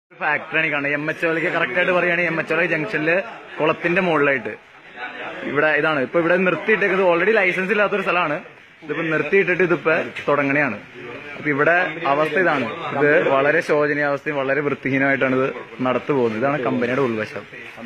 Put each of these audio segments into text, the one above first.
ഫാക്ടറിയാണ് ഈ കാണുന്നത് M H ഒയിലേക്ക് correct ആയിട്ട് പറയുകയാണെങ്കിൽ എം എച്ച് ഒ ജംഗ്ഷനില് കുളത്തിന്റെ മുകളിലായിട്ട് ഇവിടെ ഇതാണ് ഇപ്പൊ ഇവിടെ നിർത്തിയിട്ടേക്കുന്നത് ഓൾറെഡി ലൈസൻസ് ഇല്ലാത്തൊരു സ്ഥലമാണ് ഇതിപ്പോ നിർത്തിയിട്ടിട്ട് ഇതിപ്പോ തുടങ്ങണെയാണ് അപ്പൊ ഇവിടെ അവസ്ഥ ഇതാണ് ഇത് വളരെ ശോചനീയാവസ്ഥയും വളരെ വൃത്തിഹീനമായിട്ടാണ് ഇത് നടത്തു പോകുന്നത് ഇതാണ് കമ്പനിയുടെ ഉൾവശം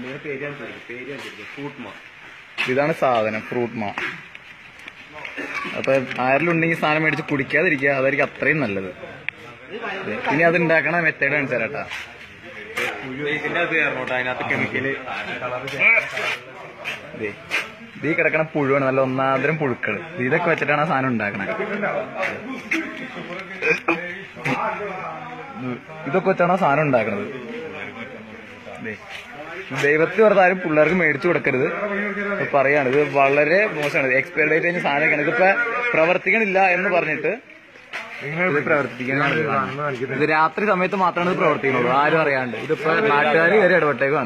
ഇതാണ് സാധനം ഫ്രൂട്ട് മാ അപ്പൊ ആരെങ്കിലും ഉണ്ടെങ്കിൽ സാധനം മേടിച്ച് കുടിക്കാതിരിക്കുക അതായിരിക്കും അത്രയും നല്ലത് ദേ, ഇനി അത് ഉണ്ടാക്കണ മെത്തേഡ് കാണിച്ചു തരാട്ടാ ഇതിന്റെ അത് കയറണോട്ടോ അതിനകത്ത് കെമിക്കല് ദേ, ഇത് ഈ കിടക്കണ പുഴുവാണ് നല്ല ഒന്നാന്തരം പുഴുക്കള് ഇത് ഇതൊക്കെ വെച്ചിട്ടാണ് ആ സാധനം ഉണ്ടാക്കണേ ഇതൊക്കെ വെച്ചാണ് ആ സാധനം ഉണ്ടാക്കണത് ദേ, ദൈവത്തിൽ വെറുതെ ആരും പിള്ളേർക്ക് മേടിച്ചു കൊടുക്കരുത് ഇപ്പൊ പറയാണ് ഇത് വളരെ മോശമാണ് എക്സ്പയർ ഡേറ്റ് കഴിഞ്ഞ സാധനമൊക്കെയാണ് ഇതിപ്പോ പ്രവർത്തിക്കണില്ല എന്ന് പറഞ്ഞിട്ട് ഇത് പ്രവർത്തിക്കണം ഇത് രാത്രി സമയത്ത് മാത്രമാണ് ഇത് പ്രവർത്തിക്കുന്നുള്ളൂ ആരും അറിയാണ്ട് ഇതിപ്പോ നാട്ടുകാർ കയറി ഇടപെട്ടേക്കാണ്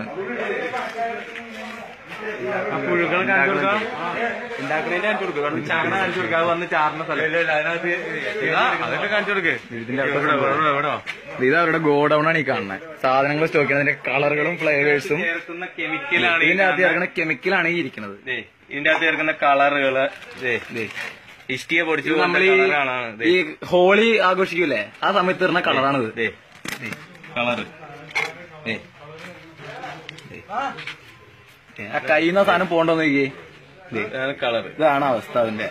ആ പുഴുക്കളെ കാണിച്ചു കൊടുക്കാം ഉണ്ടാക്കണേന്റെ കാണിച്ചു കൊടുക്കുക കാരണം ചാണ കാണിച്ചു കൊടുക്കുക അത് വന്ന് ചാർന്ന സ്ഥലം അതിനകത്ത് ഇതാ, അതൊക്കെ കാണിച്ചു കൊടുക്ക് ഇതിന്റെ എവിടെ, അകത്ത് എവിടെ, എവിടെ? ഇത് അവരുടെ ഗോഡൌൺ ആണ് ഈ കാണുന്നത് സാധനങ്ങൾ സ്റ്റോക്ക് ചെയ്യുന്നത് അതിന്റെ കളറുകളും ഫ്ലേവേഴ്സും ചേർക്കുന്ന കെമിക്കലാണ് ഈ ഇതിന്റെ അകത്ത് കാണുന്ന- ചേർക്കുന്ന കെമിക്കലാണ് ഈ ഇരിക്കുന്നത് ദേ, ഇതിന്റെ അകത്ത് ചേർക്കുന്ന കളറുകള് ഇഷ്ടിയെ പൊടിച്ചു നമ്മൾ ഈ ഈ ഹോളി ആഘോഷിക്കൂലേ ആ സമയത്ത് വരുന്ന കളറാണിത് കളറ് ആ കയ്യുന്ന സാധനം പോണ്ടോന്ന് നോക്കി ഇതാണ് കളറ് ഇതാണ് അവസ്ഥ അതിന്റെ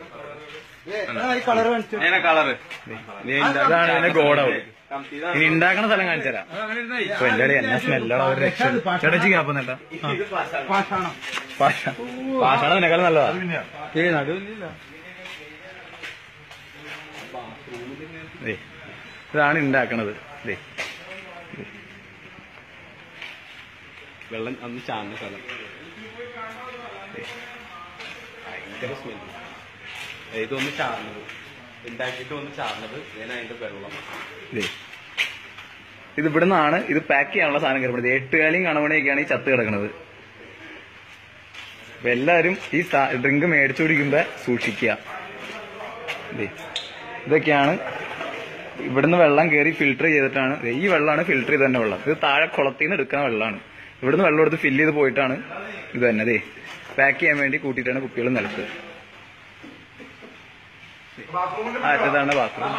ഞാൻ കളറ് ഇതാണ് ഇതിന്റെ ഗോഡൌൺ ഇനി ഉണ്ടാക്കണ സ്ഥലം കാണിച്ചുതരാം ഇപ്പൊ എന്റെ അടി എന്നാ സ്മെല്ലാണ് ഒരു രക്ഷ ചേട്ടച്ചി കാപ്പന്നേട്ടാ പാഷാണ് അതിനേക്കാളും നല്ലതാ ഏയ് നടുവില്ല ദേ, ഇതാണ് ഉണ്ടാക്കണത് ദേ വെള്ളം അന്ന് ചാർന്ന സ്ഥലം ഭയങ്കര സ്മെല്ല് ഇതൊന്ന് ചാർന്നത് ഉണ്ടാക്കിയിട്ട് ഒന്ന് ചാർന്നത് ഞാൻ അതിന്റെ വെള്ളം ദേ. ഇത് ഇവിടുന്നാണ് ഇത് പാക്ക് ചെയ്യാനുള്ള സാധനം കയറുന്നത് എട്ടുകാലിയും കണവണിയൊക്കെയാണ് ഈ ചത്ത് കിടക്കുന്നത് അപ്പൊ എല്ലാവരും ഈ ഡ്രിങ്ക് മേടിച്ചു കുടിക്കുമ്പോ സൂക്ഷിക്കുക ദേ. ഇതൊക്കെയാണ് ഇവിടുന്ന് വെള്ളം കയറി ഫിൽട്ടർ ചെയ്തിട്ടാണ് ദേ, ഈ വെള്ളമാണ് ഫിൽട്ടർ ചെയ്ത് തന്നെ വെള്ളം ഇത് താഴെ കുളത്തിൽ നിന്ന് എടുക്കുന്ന വെള്ളമാണ് ഇവിടുന്ന് വെള്ളം എടുത്ത് ഫില്ല് ചെയ്ത് പോയിട്ടാണ് ഇത് തന്നെ ദേ പാക്ക് ചെയ്യാൻ വേണ്ടി കൂട്ടിയിട്ടാണ് കുപ്പികൾ നിലത്ത് ആറ്റതാണ് ബാത്റൂം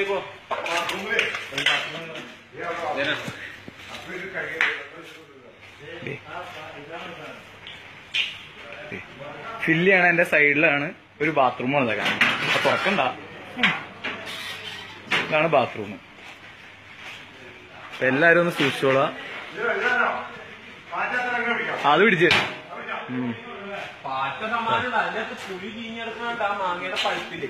ഫില്ല് ചെയ്യണ എന്റെ സൈഡിലാണ് ഒരു ബാത്റൂം ഉള്ളത് കാണാൻ അപ്പൊ തുറക്കണ്ട ഇതാണ് ബാത്റൂം അപ്പൊ എല്ലാരും ഒന്ന് സൂക്ഷിച്ചോളാം അത് പിടിച്ച് ഉം. പാറ്റ സമാനമുണ്ട് അതിനകത്ത് പുളി ചീഞ്ഞെടുക്കുന്നുണ്ട് ആ മാങ്ങയുടെ പഴുപ്പില്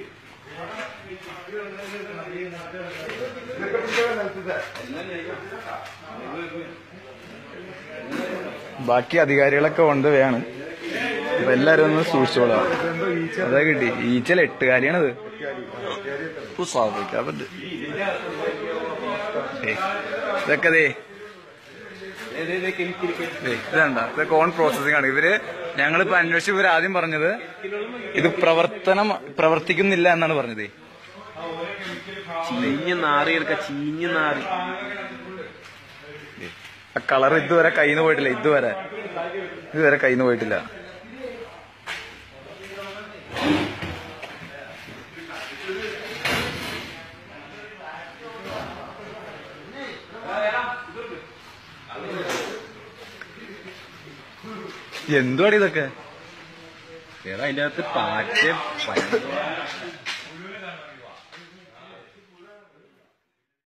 ബാക്കി അധികാരികളൊക്കെ കൊണ്ട് വേണം അപ്പൊ എല്ലാരും ഒന്ന് സൂക്ഷിച്ചോളാം അതാ കിട്ടി ഈച്ചൽ എട്ടുകാലിയാണത് സ്വാഭാവികം. അപ്പൊ ഇത് ഏയ്, ഇതൊക്കെ ദേ ദേ, ഇതണ്ട ഇതൊക്കെ ഓൺ പ്രോസസിംഗ് ആണ് ഇവര് ഞങ്ങളിപ്പോ അന്വേഷിച്ച് ഇവർ ആദ്യം പറഞ്ഞത് ഇത് പ്രവർത്തനം പ്രവർത്തിക്കുന്നില്ല എന്നാണ് പറഞ്ഞത് ചീഞ്ഞ നാറി എടുക്ക ചീഞ്ഞ നാറി ആ കളർ ഇതുവരെ കയ്യിൽ നിന്ന് പോയിട്ടില്ല ഇതുവരെ ഇതുവരെ കയ്യിൽ നിന്ന് പോയിട്ടില്ല എന്തുവാടി ഇതൊക്കെ വേറെ അതിന്റെ അകത്ത് പാറ്റ